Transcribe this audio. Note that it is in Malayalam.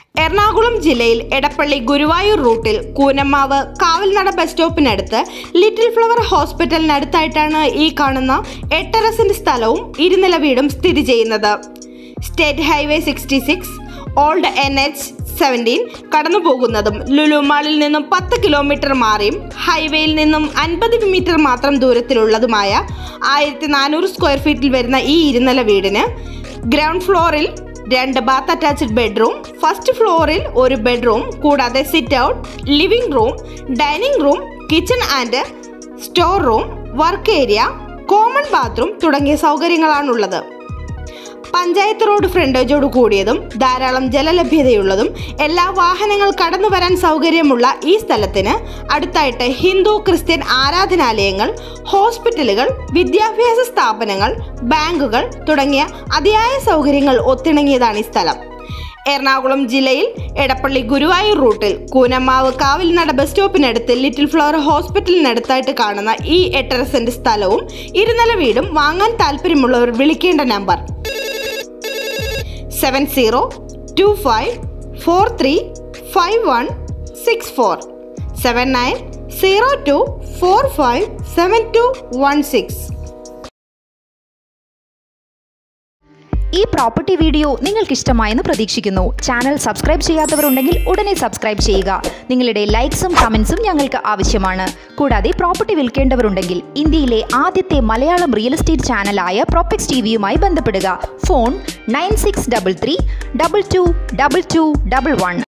എറണാകുളം ജില്ലയിൽ എടപ്പള്ളി ഗുരുവായൂർ റൂട്ടിൽ കൂനമ്മാവ് കാവൽനട ബസ് സ്റ്റോപ്പിനടുത്ത് ലിറ്റിൽ ഫ്ലവർ ഹോസ്പിറ്റലിനടുത്തായിട്ടാണ് ഈ കാണുന്ന എട്ടര സെന്റ് സ്ഥലവും ഇരുനില വീടും സ്ഥിതി ചെയ്യുന്നത് state highway sixty six old N H seventeen കടന്നു പോകുന്നതും ലുലു മാളിൽ നിന്നും പത്ത് കിലോമീറ്റർ മാറിയും ഹൈവേയിൽ നിന്നും അൻപത് മീറ്റർ മാത്രം ദൂരത്തിലുള്ളതുമായ ആയിരത്തി നാനൂറ് സ്ക്വയർ ഫീറ്റിൽ വരുന്ന ഈ ഇരുനില വീടിന് ഗ്രൗണ്ട് ഫ്ലോറിൽ രണ്ട് ബാത്ത് അറ്റാച്ച്ഡ് ബെഡ്റൂം ഫസ്റ്റ് ഫ്ലോറിൽ ഒരു ബെഡ്റൂം കൂടാതെ sit out living room dining room kitchen and store room work area common bathroom തുടങ്ങിയ സൗകര്യങ്ങളാണുള്ളത് പഞ്ചായത്ത് റോഡ് ഫ്രണ്ടേജോട് കൂടിയതും ധാരാളം ജലലഭ്യതയുള്ളതും എല്ലാ വാഹനങ്ങൾ കടന്നു വരാൻ സൗകര്യമുള്ള ഈ സ്ഥലത്തിന് അടുത്തായിട്ട് ഹിന്ദു ക്രിസ്ത്യൻ ആരാധനാലയങ്ങൾ ഹോസ്പിറ്റലുകൾ വിദ്യാഭ്യാസ സ്ഥാപനങ്ങൾ ബാങ്കുകൾ തുടങ്ങിയ അതിയായ സൗകര്യങ്ങൾ ഒത്തിണങ്ങിയതാണ് ഈ സ്ഥലം എറണാകുളം ജില്ലയിൽ എടപ്പള്ളി ഗുരുവായൂർ റൂട്ടിൽ കൂനമ്മാവ് കാവിൽനട ബസ് സ്റ്റോപ്പിനടുത്ത് ലിറ്റിൽ ഫ്ലവർ ഹോസ്പിറ്റലിനടുത്തായിട്ട് കാണുന്ന ഈ എട്ടര സെന്റ് സ്ഥലവും ഇരുനില വീടും വാങ്ങാൻ താല്പര്യമുള്ളവർ വിളിക്കേണ്ട number seven zero two five four three five one six four seven nine zero two four five seven two one six ഈ പ്രോപ്പർട്ടി വീഡിയോ നിങ്ങൾക്ക് ഇഷ്ടമായെന്ന് പ്രതീക്ഷിക്കുന്നു ചാനൽ സബ്സ്ക്രൈബ് ചെയ്യാത്തവരുണ്ടെങ്കിൽ ഉടനെ സബ്സ്ക്രൈബ് ചെയ്യുക നിങ്ങളുടെ ലൈക്സും കമൻസും ഞങ്ങൾക്ക് ആവശ്യമാണ് കൂടാതെ പ്രോപ്പർട്ടി വിൽക്കേണ്ടവരുണ്ടെങ്കിൽ ഇന്ത്യയിലെ ആദ്യത്തെ മലയാളം റിയൽ എസ്റ്റേറ്റ് ചാനലായ പ്രോപ്പക്സ് ടി വിയുമായി ബന്ധപ്പെടുക phone nine six double three double two double two double one